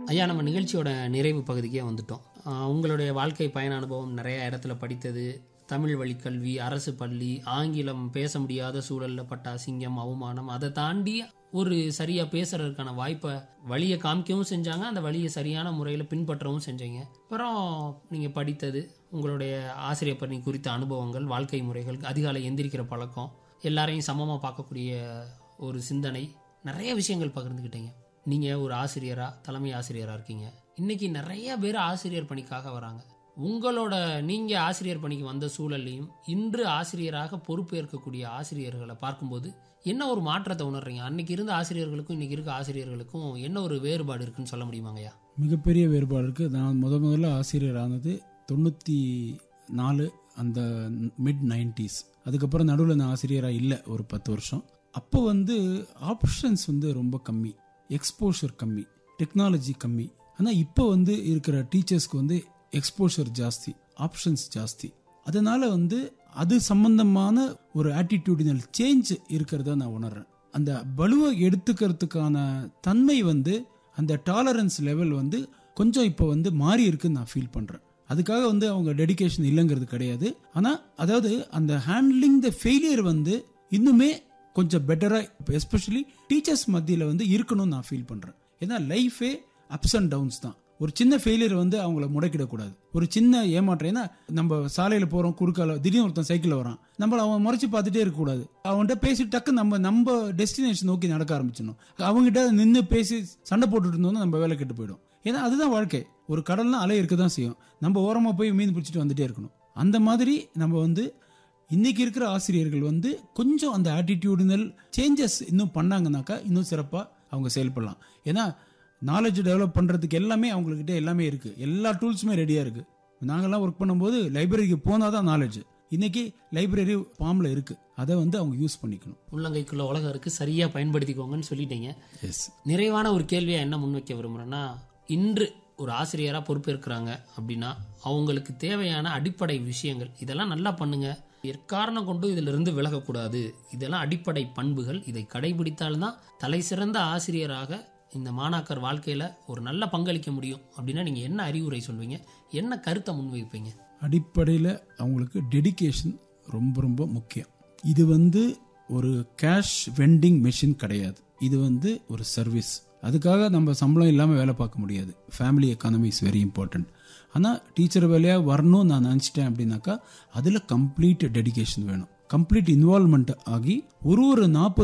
ஐயா நம்ம நிகழ்ச்சியோட நிறைவு பகுதிக்கே வந்துட்டோம் ஆஹ் உங்களுடைய வாழ்க்கை பயண அனுபவம் நிறைய இடத்துல படித்தது தமிழ் வழிக் கல்வி அரசு பள்ளி ஆங்கிலம் பேச முடியாத சூழலில் பட்ட அசிங்கம் அவமானம் அதை தாண்டி ஒரு சரியா பேசுறதுக்கான வாய்ப்பை வழியை காமிக்கவும் செஞ்சாங்க அந்த வழியை சரியான முறையில் பின்பற்றவும் செஞ்சீங்க அப்புறம் நீங்கள் படித்தது உங்களுடைய ஆசிரியர் பணி குறித்த அனுபவங்கள் வாழ்க்கை முறைகள் அதிகாலை எந்திரிக்கிற பழக்கம் எல்லாரையும் சமமாக பார்க்கக்கூடிய ஒரு சிந்தனை நிறைய விஷயங்கள் பகிர்ந்துக்கிட்டீங்க நீங்கள் ஒரு ஆசிரியராக தலைமை ஆசிரியராக இருக்கீங்க இன்னைக்கு நிறைய பேர் ஆசிரியர் பணிக்காக வராங்க உங்களோட நீங்கள் ஆசிரியர் பணிக்கு வந்த சூழல்லையும் இன்று ஆசிரியராக பொறுப்பேற்கக்கூடிய ஆசிரியர்களை பார்க்கும்போது என்ன ஒரு மாற்றத்தை உணர்றீங்க அன்னைக்கு இருந்த ஆசிரியர்களுக்கும் இன்னைக்கு இருக்க ஆசிரியர்களுக்கும் என்ன ஒரு வேறுபாடு இருக்குன்னு சொல்ல முடியுமாங்கய்யா மிகப்பெரிய வேறுபாடு இருக்குது நான் முத முதல்ல ஆசிரியர் ஆனது தொண்ணூற்றி நாலு அந்த மிட் நைன்டிஸ் அதுக்கப்புறம் நடுவில் நான் ஆசிரியராக இல்லை ஒரு பத்து வருஷம் அப்போ வந்து ஆப்ஷன்ஸ் வந்து ரொம்ப கம்மி எக்ஸ்போஷர் கம்மி டெக்னாலஜி கம்மி ஆனால் இப்போ வந்து இருக்கிற டீச்சர்ஸ்க்கு வந்து எக்ஸ்போஷர் ஜாஸ்தி ஆப்ஷன்ஸ் ஜாஸ்தி அதனால வந்து அது சம்பந்தமான ஒரு ஆட்டிடியூடினல் சேஞ்ச் இருக்கிறத நான் உணர்றேன் அந்த பலுவை எடுத்துக்கிறதுக்கான தன்மை வந்து அந்த டாலரன்ஸ் லெவல் வந்து கொஞ்சம் இப்போ வந்து மாறி இருக்குன்னு நான் ஃபீல் பண்ணுறேன் அதுக்காக வந்து அவங்க டெடிகேஷன் இல்லைங்கிறது கிடையாது ஆனால் அதாவது அந்த ஹேண்ட்லிங் த ஃபெயிலியர் வந்து இன்னுமே கொஞ்சம் பெட்டராக எஸ்பெஷலி டீச்சர்ஸ் மத்தியில் வந்து இருக்கணும்னு நான் ஃபீல் பண்ணுறேன் ஏன்னா லைஃபே அப்ஸ் அண்ட் டவுன்ஸ் தான் ஒரு சின்ன ஃபெயிலியர் வந்து அவங்கள முடக்கிடக்கூடாது ஒரு சின்ன ஏமாற்றம் ஏன்னா நம்ம சாலையில் போகிறோம் குறுக்கால திடீர்னு ஒருத்தன் சைக்கிளில் வரான் நம்மள அவன் முறைச்சி பார்த்துட்டே இருக்கக்கூடாது அவன்கிட்ட பேசி டக்கு நம்ம நம்ம டெஸ்டினேஷன் நோக்கி நடக்க ஆரம்பிச்சிடணும் அவங்ககிட்ட நின்று பேசி சண்டை போட்டுட்டு இருந்தோம்னா நம்ம வேலை கெட்டு போயிடும் ஏன்னா அதுதான் வாழ்க்கை ஒரு கடல்னா அலை இருக்க தான் செய்யும் நம்ம ஓரமாக போய் மீன் பிடிச்சிட்டு வந்துட்டே இருக்கணும் அந்த மாதிரி நம்ம வந்து இன்னைக்கு இருக்கிற ஆசிரியர்கள் வந்து கொஞ்சம் அந்த ஆட்டிடியூடினல் சேஞ்சஸ் இன்னும் பண்ணாங்கனாக்கா இன்னும் சிறப்பாக அவங்க செயல்படலாம் ஏன்னா நாலேஜ் டெவலப் பண்ணுறதுக்கு எல்லாமே அவங்கக்கிட்ட எல்லாமே இருக்குது எல்லா டூல்ஸுமே ரெடியாக இருக்குது நாங்கள்லாம் ஒர்க் பண்ணும்போது லைப்ரரிக்கு போனால் தான் நாலேஜ் இன்னைக்கு லைப்ரரி ஃபார்மில் இருக்குது அதை வந்து அவங்க யூஸ் பண்ணிக்கணும் உள்ளங்கைக்குள்ள உலகம் இருக்கு சரியா பயன்படுத்திக்கோங்கன்னு சொல்லிட்டீங்க எஸ் நிறைவான ஒரு கேள்வியா என்ன முன்வைக்க விரும்புறேன்னா இன்று ஒரு ஆசிரியரா பொறுப்பேற்கிறாங்க அப்படின்னா அவங்களுக்கு தேவையான அடிப்படை விஷயங்கள் இதெல்லாம் நல்லா பண்ணுங்க எக்காரணம் கொண்டு இதுல இருந்து விலகக்கூடாது இதெல்லாம் அடிப்படை பண்புகள் இதை கடைபிடித்தால்தான் தலை சிறந்த ஆசிரியராக இந்த மாணாக்கர் வாழ்க்கையில ஒரு நல்ல பங்களிக்க முடியும் அப்படின்னா நீங்க என்ன அறிவுரை சொல்வீங்க என்ன கருத்தை முன்வைப்பீங்க அடிப்படையில் அவங்களுக்கு டெடிகேஷன் ரொம்ப ரொம்ப முக்கியம் இது வந்து ஒரு கேஷ் வெண்டிங் மெஷின் கிடையாது இது வந்து ஒரு சர்வீஸ் அதுக்காக நம்ம சம்பளம் இல்லாமல் வேலை பார்க்க முடியாது family economy is very important ஆனால் டீச்சர் வேலையாக வரணும்னு நான் நினச்சிட்டேன் அப்படின்னாக்கா அதில் கம்ப்ளீட் டெடிகேஷன் வேணும் கம்ப்ளீட் இன்வால்மெண்ட் ஆகி ஒரு ஒரு நாற்பது